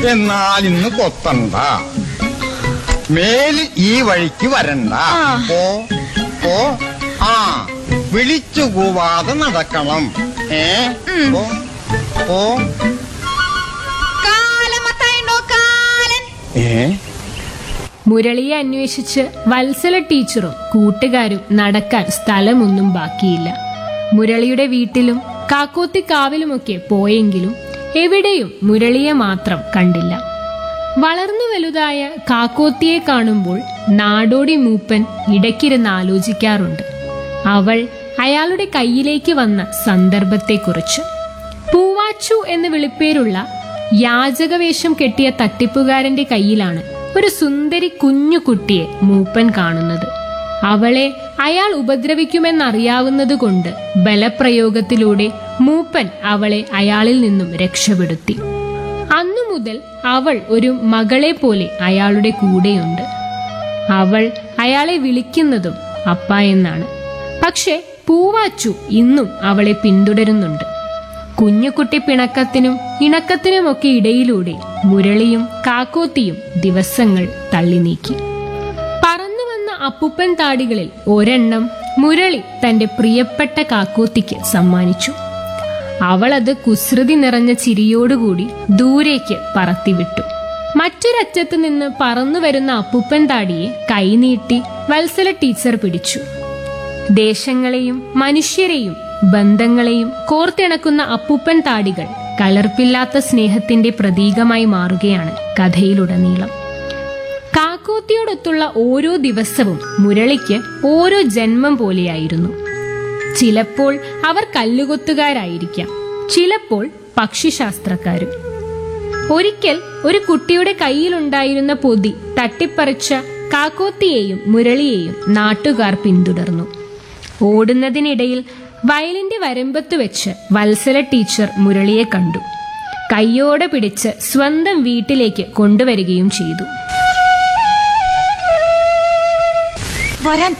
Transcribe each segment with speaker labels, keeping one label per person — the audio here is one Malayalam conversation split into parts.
Speaker 1: എന്നാൽ ഇന്ന് കൊത്തണ്ട മേലിൽ ഈ വഴിക്ക് വരണ്ട
Speaker 2: ആ.
Speaker 1: പോ പോ ആ വിളിച്ചു കൂവാതെ നടക്കണം ഏ പോ പോ
Speaker 2: കാലമത്തായുണ്ടോ കാലൻ
Speaker 1: ഏ
Speaker 3: മുരളിയെ അന്വേഷിച്ച് വത്സല ടീച്ചറും കൂട്ടുകാരും നടക്കാൻ സ്ഥലമൊന്നും ബാക്കിയില്ല മുരളിയുടെ വീട്ടിലും കാക്കോത്തിക്കാവിലുമൊക്കെ പോയെങ്കിലും എവിടെയും മുരളിയെ മാത്രം കണ്ടില്ല വളർന്നു വലുതായ കാക്കോത്തിയെ കാണുമ്പോൾ നാടോടി മൂപ്പൻ ഇടയ്ക്കിരുന്ന് ആലോചിക്കാറുണ്ട് അവൾ അയാളുടെ കയ്യിലേക്ക് വന്ന സന്ദർഭത്തെക്കുറിച്ച് പൂവാച്ചു എന്ന് വിളിപ്പേരുള്ള യാചകവേഷം കെട്ടിയ തട്ടിപ്പുകാരന്റെ കയ്യിലാണ് ഒരു സുന്ദരി കുഞ്ഞു കുട്ടിയെ മൂപ്പൻ കാണുന്നത് അവളെ അയാൾ ഉപദ്രവിക്കുമെന്നറിയാവുന്നതുകൊണ്ട് ബലപ്രയോഗത്തിലൂടെ മൂപ്പൻ അവളെ അയാളിൽ നിന്നും രക്ഷപ്പെടുത്തി അന്നു മുതൽ അവൾ ഒരു മകളെ പോലെ അയാളുടെ കൂടെയുണ്ട് അവൾ അയാളെ വിളിക്കുന്നതും അപ്പ എന്നാണ് പക്ഷെ പൂവാച്ചു ഇന്നും അവളെ പിന്തുടരുന്നുണ്ട് കുഞ്ഞുകുട്ടി പിണക്കത്തിനും ഇണക്കത്തിനുമൊക്കെ ഇടയിലൂടെ മുരളിയും കാക്കോത്തിയും ദിവസങ്ങൾ തള്ളി നീക്കി പറന്നു വന്ന അപ്പുപ്പൻ താടികളിൽ ഒരെണ്ണം മുരളി തന്റെ പ്രിയപ്പെട്ട കാക്കോത്തിക്ക് സമ്മാനിച്ചു അവളത് കുസൃതി നിറഞ്ഞ ചിരിയോടുകൂടി ദൂരേക്ക് പറത്തിവിട്ടു മറ്റൊരറ്റത്ത് നിന്ന് പറന്നു വരുന്ന അപ്പുപ്പൻ താടിയെ കൈനീട്ടി വത്സല ടീച്ചർ പിടിച്ചു ദേശങ്ങളെയും മനുഷ്യരെയും ബന്ധങ്ങളെയും കോർത്തിണക്കുന്ന അപ്പുപ്പൻ താടികൾ കലർപ്പില്ലാത്ത സ്നേഹത്തിന്റെ പ്രതീകമായി മാറുകയാണ് കഥയിലുടനീളം കാക്കോത്തിയോടൊത്തുള്ള ഓരോ ദിവസവും മുരളിക്ക് ഓരോ ജന്മം പോലെയായിരുന്നു ചിലപ്പോൾ അവർ കല്ലുകൊത്തുകാരായിരിക്കാം ചിലപ്പോൾ പക്ഷിശാസ്ത്രക്കാരും ഒരിക്കൽ ഒരു കുട്ടിയുടെ കയ്യിലുണ്ടായിരുന്ന പൊതി തട്ടിപ്പറിച്ച കാക്കോത്തിയെയും മുരളിയെയും നാട്ടുകാർ പിന്തുടർന്നു ഓടുന്നതിനിടയിൽ വയലിന്റെ വരമ്പത്ത് വെച്ച് വത്സല ടീച്ചർ മുരളിയെ കണ്ടു കയ്യോടെ പിടിച്ച് സ്വന്തം വീട്ടിലേക്ക് കൊണ്ടുവരികയും ചെയ്തു
Speaker 2: വരാൻ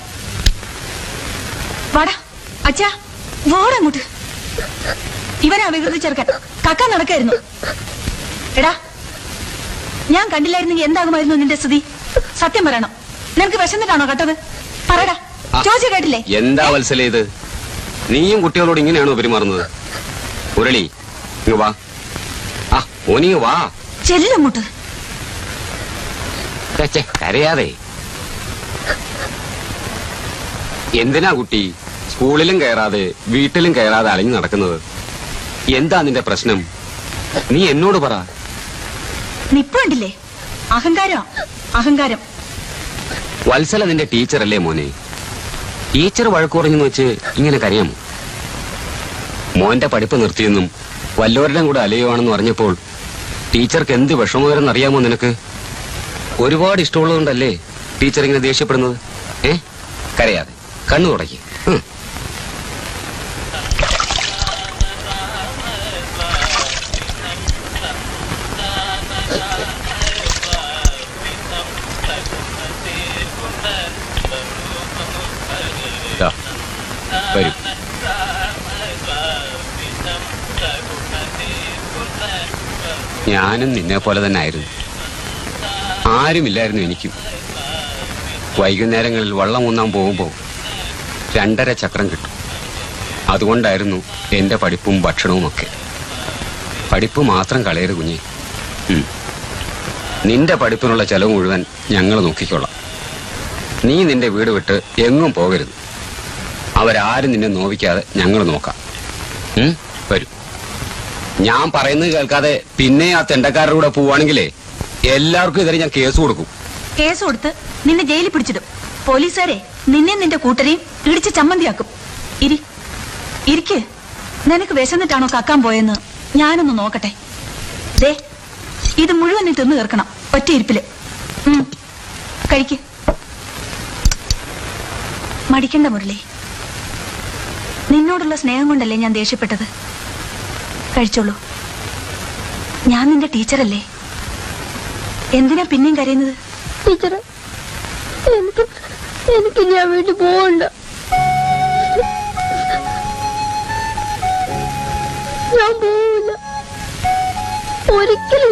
Speaker 2: വാടാ അച്ഛാ വാടങ്ങോട്ട് ഇവനാ വികൃതി ചെറുക്കൻ കക്കാൻ നടക്കായിരുന്നു എടാ ഞാൻ കണ്ടില്ലായിരുന്നെങ്കിൽ എന്താകുമായിരുന്നു നിന്റെ സ്ഥിതി സത്യം പറയണം നിനക്ക് വിശന്നിട്ടാണോ കട്ടത് പറയടാ ചോദിച്ചു കേട്ടില്ലേ
Speaker 4: എന്താ വത്സല ഇത് നീയും കുട്ടികളോട് ഇങ്ങനെയാണോ പെരുമാറുന്നത് മുരളി ഇങ്ങ് വാ ആ ഓനിങ്ങ് വാ
Speaker 2: ചെല്ലങ്ങോട്ട്
Speaker 4: ഛെ, ഛെ, കരയാതെ എന്തിനാ കുട്ടി സ്കൂളിലും കയറാതെ വീട്ടിലും കയറാതെ അലഞ്ഞു നടക്കുന്നത് എന്താ നിന്റെ പ്രശ്നം നീ എന്നോട് പറ
Speaker 2: നിപ്പ് കണ്ടില്ലേ അഹങ്കാരം അഹങ്കാരം
Speaker 4: വത്സല നിന്റെ ടീച്ചറല്ലേ മോനെ ടീച്ചർ വഴക്കു പറഞ്ഞെന്ന് വെച്ച് ഇങ്ങനെ കരയാമോ മോന്റെ പഠിപ്പ് നിർത്തിയെന്നും വല്ലോരുടെയും കൂടെ അലയുവാണെന്ന് അറിഞ്ഞപ്പോൾ ടീച്ചർക്ക് എന്ത് വിഷമകരെന്ന് അറിയാമോ നിനക്ക് ഒരുപാട് ഇഷ്ടമുള്ളതുകൊണ്ടല്ലേ ടീച്ചർ ഇങ്ങനെ ദേഷ്യപ്പെടുന്നത് ഏ കരയാതെ കണ്ണു തുടക്കി വരൂ ഞാനും നിന്നെ പോലെ തന്നെ ആയിരുന്നു ആരുമില്ലായിരുന്നു എനിക്കും വൈകുന്നേരങ്ങളിൽ വള്ളം ഊന്നാൻ പോകുമ്പോൾ രണ്ടര ചക്രം കിട്ടും അതുകൊണ്ടായിരുന്നു എൻ്റെ പഠിപ്പും ഭക്ഷണവും ഒക്കെ പഠിപ്പ് മാത്രം കളയരുത് കുഞ്ഞെ ഉം. നിന്റെ പഠിപ്പിനുള്ള ചെലവ് മുഴുവൻ ഞങ്ങൾ നോക്കിക്കൊള്ളാം നീ നിന്റെ വീട് വിട്ട് എങ്ങും പോകരുത് അവരാരും നിന്നെ നോവിക്കാതെ ഞങ്ങൾ നോക്കാം ഉം? വരൂ ഞാൻ പറയുന്നത് കേൾക്കാതെ പിന്നെ ആ തെണ്ടക്കാരുടെ കൂടെ പോവാണെങ്കിലേ എല്ലാവർക്കും എതിരെ ഞാൻ കേസ് കൊടുക്കും
Speaker 2: കേസ് കൊടുത്ത് നിന്നെ ജയിലിൽ പിടിച്ചിടും പോലീസുകാരെ നിന്നെ നിന്റെ കൂട്ടരെയും ഇടിച്ച് ചമ്മന്തിയാക്കും ഇരി ഇരിക്ക് നിനക്ക് വിശന്നിട്ടാണോ കക്കാൻ പോയെന്ന് ഞാനൊന്ന് നോക്കട്ടെ ദേ ഇത് മുഴുവൻ നീ തിന്നു തീർക്കണം ഒറ്റ ഇരിപ്പില് ഉം. കഴിക്ക് മടിക്കണ്ട മുരളി നിന്നോടുള്ള സ്നേഹം കൊണ്ടല്ലേ ഞാൻ ദേഷ്യപ്പെട്ടത് കഴിച്ചോളൂ ഞാൻ നിന്റെ ടീച്ചറല്ലേ എന്തിനാ പിന്നെയും കരയുന്നത്
Speaker 5: ടീച്ചറെ എനിക്ക് എനിക്ക് ഞാൻ വീട്ടിൽ പോകണ്ട ഞാൻ പോവില്ല ഒരിക്കലും